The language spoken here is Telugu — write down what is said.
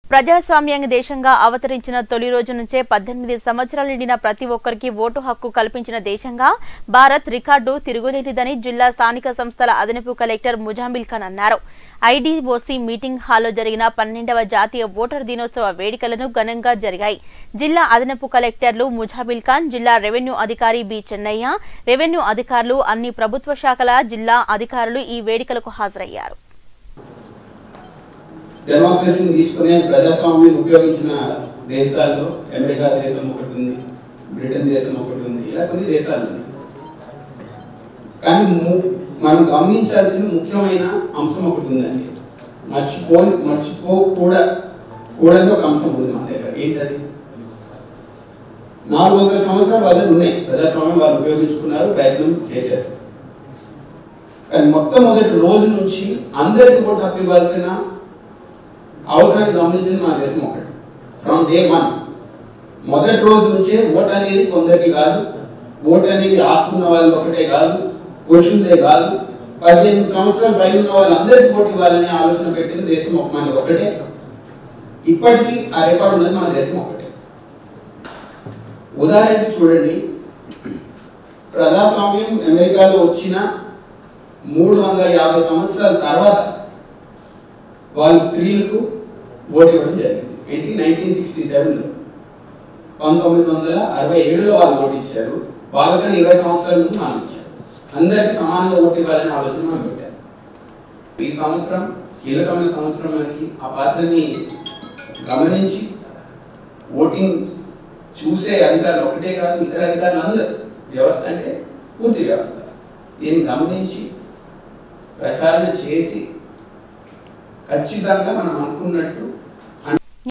ప్రజాస్వామ్య దేశంగా అవతరించిన తొలి రోజు నుంచే పద్దెనిమిది సంవత్సరాలు నిండిన ప్రతి ఒక్కరికి ఓటు హక్కు కల్పించిన దేశంగా భారత్ రికార్డు తిరుగులేనిదని జిల్లా స్థానిక సంస్థల అదనపు కలెక్టర్ ముజామిల్ ఖాన్ అన్నారు ఐడీఓసీ మీటింగ్ హాల్లో జరిగిన పన్నెండవ జాతీయ ఓటర్ దినోత్సవ వేడుకలను ఘనంగా జరిగాయి జిల్లా అదనపు కలెక్టర్లు ముజామిల్ ఖాన్ జిల్లా రెవెన్యూ అధికారి బి చెన్నయ్య రెవెన్యూ అధికారులు అన్ని ప్రభుత్వ శాఖల జిల్లా అధికారులు ఈ వేడుకలకు హాజరయ్యారు డెమోక్రసీని తీసుకునే ప్రజాస్వామ్యం ఉపయోగించిన దేశాల్లో అమెరికా దేశం ఒకటి ఉంది బ్రిటన్ దేశం ఒకటి ఉంది ఇలా కొన్ని దేశాలు ఉన్నాయి కానీ ము- మనం గమనించాల్సిన ముఖ్యమైన అంశం ఒకటి ఉందండి మర్చిపో మర్చిపోకూడ కూడని ఒక అంశం ఉంది మన దగ్గర ఏంటది నాలుగు వందల సంవత్సరాలు వాళ్ళు ఉన్నాయి ప్రజాస్వామ్యం వాళ్ళు ఉపయోగించుకున్నారు ప్రయత్నం చేశారు కానీ మొట్టమొదటి రోజు నుంచి అందరికీ ఓటు హక్కు ఇవ్వాల్సిన అవసరాన్ని గమనించింది మన దేశం ఒకటి ఫ్రమ్ డే వన్ మొదటి రోజు నుంచే ఓట్ అనేది కొందరికి కాదు ఓట్ అనేది ఆస్తున్న వాళ్ళకి ఒకటే కాదు పురుషులదే కాదు పద్దెనిమిది సంవత్సరాల పైన ఉన్న వాళ్ళందరికీ ఓటు ఇవ్వాలనే ఆలోచన పెట్టిన దేశం ఒక మనది ఒకటే ఇప్పటికీ ఆ రికార్డు ఉన్నది మన దేశం ఒకటే ఉదాహరణకి చూడండి ప్రజాస్వామ్యం అమెరికాలో వచ్చిన మూడు వందల యాభై సంవత్సరాల తర్వాత వాళ్ళు స్త్రీలకు ఓటు ఇవ్వడం జరిగింది ఏంటి నైన్టీన్ సిక్స్టీ సెవెన్లో పంతొమ్మిది వందల అరవై ఏడులో వాళ్ళు ఓటు ఇచ్చారు వాళ్ళకన్నా ఇరవై సంవత్సరాల ముందు మనం ఇచ్చారు అందరికీ సమానంగా ఓటు ఇవ్వాలనే ఆలోచన మనం పెట్టారు ఈ సంవత్సరం కీలకమైన సంవత్సరం మనకి ఆ పాత్రని గమనించి ఓటింగ్ చూసే అధికారులు ఒకటే కాదు ఇతర అధికారులు అందరూ వ్యవస్థ అంటే పూర్తి వ్యవస్థ దీన్ని గమనించి ప్రచారణ చేసి ఖచ్చితంగా మనం అనుకున్నట్టు